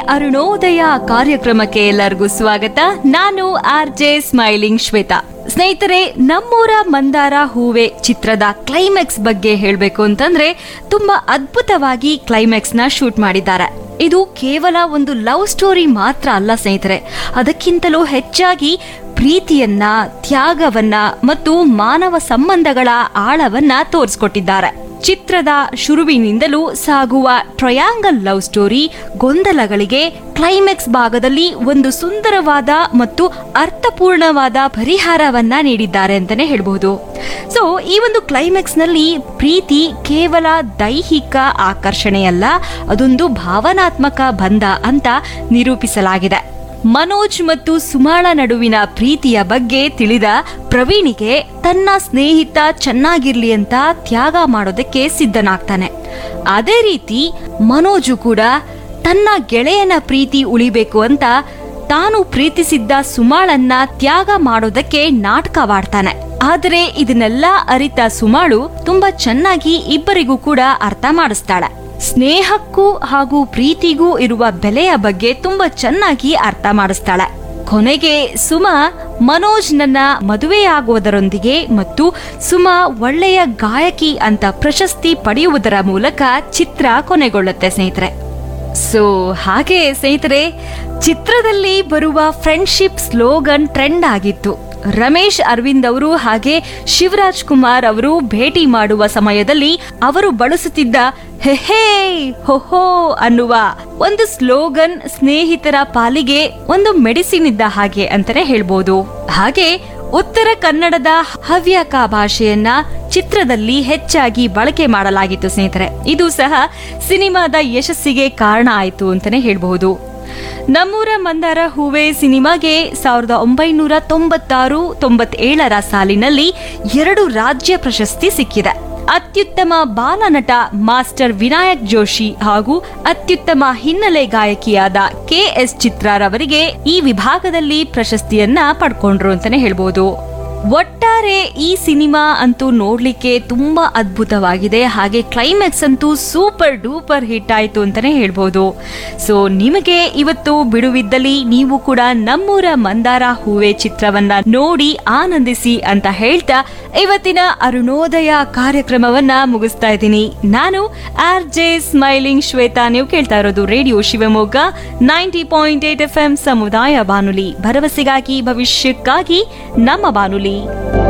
ಅರುಣೋದಯ ಕಾರ್ಯಕ್ರಮಕ್ಕೆ ಎಲ್ಲರಿಗೂ ಸ್ವಾಗತ ನಾನು ಆರ್ ಜೆ ಸ್ಮೈಲಿಂಗ್ ಶ್ವೇತಾ ಸ್ನೇಹಿತರೆ ನಮ್ಮೂರ ಮಂದಾರ ಹೂವೆ ಚಿತ್ರದ ಕ್ಲೈಮ್ಯಾಕ್ಸ್ ಬಗ್ಗೆ ಹೇಳಬೇಕು ಅಂತಂದ್ರೆ ತುಂಬಾ ಅದ್ಭುತವಾಗಿ ಕ್ಲೈಮ್ಯಾಕ್ಸ್ ನ ಶೂಟ್ ಮಾಡಿದ್ದಾರೆ ಇದು ಕೇವಲ ಒಂದು ಲವ್ ಸ್ಟೋರಿ ಮಾತ್ರ ಅಲ್ಲ ಸ್ನೇಹಿತರೆ ಅದಕ್ಕಿಂತಲೂ ಹೆಚ್ಚಾಗಿ ಪ್ರೀತಿಯನ್ನ ತ್ಯಾಗವನ್ನ ಮತ್ತು ಮಾನವ ಸಂಬಂಧಗಳ ಆಳವನ್ನ ತೋರಿಸ್ಕೊಟ್ಟಿದ್ದಾರೆ ಚಿತ್ರದ ಶುರುವಿನಿಂದಲೂ ಸಾಗುವ ಟ್ರಯಾಂಗಲ್ ಲವ್ ಸ್ಟೋರಿ ಗೊಂದಲಗಳಿಗೆ ಕ್ಲೈಮ್ಯಾಕ್ಸ್ ಭಾಗದಲ್ಲಿ ಒಂದು ಸುಂದರವಾದ ಮತ್ತು ಅರ್ಥಪೂರ್ಣವಾದ ಪರಿಹಾರವನ್ನ ನೀಡಿದ್ದಾರೆ ಅಂತಾನೆ ಹೇಳ್ಬಹುದು ಸೊ ಈ ಒಂದು ಕ್ಲೈಮ್ಯಾಕ್ಸ್ ನಲ್ಲಿ ಪ್ರೀತಿ ಕೇವಲ ದೈಹಿಕ ಆಕರ್ಷಣೆಯಲ್ಲ ಅದೊಂದು ಭಾವನಾತ್ಮಕ ಬಂಧ ಅಂತ ನಿರೂಪಿಸಲಾಗಿದೆ ಮನೋಜ್ ಮತ್ತು ಸುಮಾಳ ನಡುವಿನ ಪ್ರೀತಿಯ ಬಗ್ಗೆ ತಿಳಿದ ಪ್ರವೀಣಿಗೆ ತನ್ನ ಸ್ನೇಹಿತ ಚೆನ್ನಾಗಿರ್ಲಿ ಅಂತ ತ್ಯಾಗ ಮಾಡೋದಕ್ಕೆ ಸಿದ್ಧನಾಗ್ತಾನೆ ಅದೇ ರೀತಿ ಮನೋಜು ಕೂಡ ತನ್ನ ಗೆಳೆಯನ ಪ್ರೀತಿ ಉಳಿಬೇಕು ಅಂತ ತಾನು ಪ್ರೀತಿಸಿದ್ದ ಸುಮಾಳನ್ನ ತ್ಯಾಗ ಮಾಡೋದಕ್ಕೆ ನಾಟಕವಾಡ್ತಾನೆ ಆದರೆ ಇದನ್ನೆಲ್ಲ ಅರಿತ ಸುಮಾಳು ತುಂಬಾ ಚೆನ್ನಾಗಿ ಇಬ್ಬರಿಗೂ ಕೂಡ ಅರ್ಥ ಮಾಡಿಸ್ತಾಳೆ ಸ್ನೇಹಕ್ಕೂ ಹಾಗೂ ಪ್ರೀತಿಗೂ ಇರುವ ಬೆಲೆಯ ಬಗ್ಗೆ ತುಂಬಾ ಚೆನ್ನಾಗಿ ಅರ್ಥ ಮಾಡಿಸ್ತಾಳೆ ಕೊನೆಗೆ ಸುಮಾ ಮನೋಜ್ ನನ್ನ ಮದುವೆಯಾಗುವುದರೊಂದಿಗೆ ಮತ್ತು ಸುಮಾ ಒಳ್ಳೆಯ ಗಾಯಕಿ ಅಂತ ಪ್ರಶಸ್ತಿ ಪಡೆಯುವುದರ ಮೂಲಕ ಚಿತ್ರ ಕೊನೆಗೊಳ್ಳುತ್ತೆ ಸ್ನೇಹಿತರೆ ಸೊ ಹಾಗೆ ಸ್ನೇಹಿತರೆ ಚಿತ್ರದಲ್ಲಿ ಬರುವ ಫ್ರೆಂಡ್ಶಿಪ್ ಸ್ಲೋಗನ್ ಟ್ರೆಂಡ್ ಆಗಿತ್ತು ರಮೇಶ್ ಅರವಿಂದ್ ಅವರು ಹಾಗೆ ಶಿವರಾಜ್ ಕುಮಾರ್ ಅವರು ಭೇಟಿ ಮಾಡುವ ಸಮಯದಲ್ಲಿ ಅವರು ಬಳಸುತ್ತಿದ್ದ ಹೆಹೇ ಹೊಹೋ ಅನ್ನುವ ಒಂದು ಸ್ಲೋಗನ್ ಸ್ನೇಹಿತರ ಪಾಲಿಗೆ ಒಂದು ಮೆಡಿಸಿನ್ ಇದ್ದ ಹಾಗೆ ಅಂತಾನೆ ಹೇಳ್ಬೋದು ಹಾಗೆ ಉತ್ತರ ಕನ್ನಡದ ಹವ್ಯಕ ಭಾಷೆಯನ್ನ ಚಿತ್ರದಲ್ಲಿ ಹೆಚ್ಚಾಗಿ ಬಳಕೆ ಮಾಡಲಾಗಿತ್ತು ಸ್ನೇಹಿತರೆ ಇದು ಸಹ ಸಿನಿಮಾದ ಯಶಸ್ಸಿಗೆ ಕಾರಣ ಆಯಿತು ಅಂತಾನೆ ಹೇಳ್ಬಹುದು ನಮ್ಮೂರ ಮಂದಾರ ಹೂವೆ ಸಿನಿಮಾಗೆ ಸಾವಿರದ ಒಂಬೈನೂರ ತೊಂಬತ್ತಾರು ತೊಂಬತ್ತೇಳರ ಸಾಲಿನಲ್ಲಿ ಎರಡು ರಾಜ್ಯ ಪ್ರಶಸ್ತಿ ಸಿಕ್ಕಿದೆ ಅತ್ಯುತ್ತಮ ಬಾಲನಟ ಮಾಸ್ಟರ್ ವಿನಾಯಕ್ ಜೋಶಿ ಹಾಗೂ ಅತ್ಯುತ್ತಮ ಹಿನ್ನೆಲೆ ಗಾಯಕಿಯಾದ ಕೆ ಎಸ್ ಚಿತ್ರಾರವರಿಗೆ ಈ ವಿಭಾಗದಲ್ಲಿ ಪ್ರಶಸ್ತಿಯನ್ನ ಪಡ್ಕೊಂಡ್ರು ಅಂತಾನೆ ಹೇಳ್ಬೋದು ಒಟ್ಟಾರೆ ಈ ಸಿನಿಮಾ ಅಂತೂ ನೋಡ್ಲಿಕ್ಕೆ ತುಂಬಾ ಅದ್ಭುತವಾಗಿದೆ ಹಾಗೆ ಕ್ಲೈಮ್ಯಾಕ್ಸ್ ಅಂತೂ ಸೂಪರ್ ಡೂಪರ್ ಹಿಟ್ ಆಯ್ತು ಅಂತಾನೆ ಹೇಳ್ಬೋದು ಸೊ ನಿಮಗೆ ಇವತ್ತು ಬಿಡುವಿದ್ದಲ್ಲಿ ನೀವು ಕೂಡ ನಮ್ಮೂರ ಮಂದಾರ ಹೂವೆ ಚಿತ್ರವನ್ನ ನೋಡಿ ಆನಂದಿಸಿ ಅಂತ ಹೇಳ್ತಾ ಇವತ್ತಿನ ಅರುಣೋದಯ ಕಾರ್ಯಕ್ರಮವನ್ನ ಮುಗಿಸ್ತಾ ಇದ್ದೀನಿ ನಾನು ಆರ್ ಜೆ ಸ್ಮೈಲಿಂಗ್ ಶ್ವೇತಾ ನೀವು ಕೇಳ್ತಾ ಇರೋದು radio Shivamogga ninety point eight F M ಸಮುದಾಯ ಬಾನುಲಿ ಭರವಸೆಗಾಗಿ ಭವಿಷ್ಯಕ್ಕಾಗಿ ನಮ್ಮ ಬಾನುಲಿ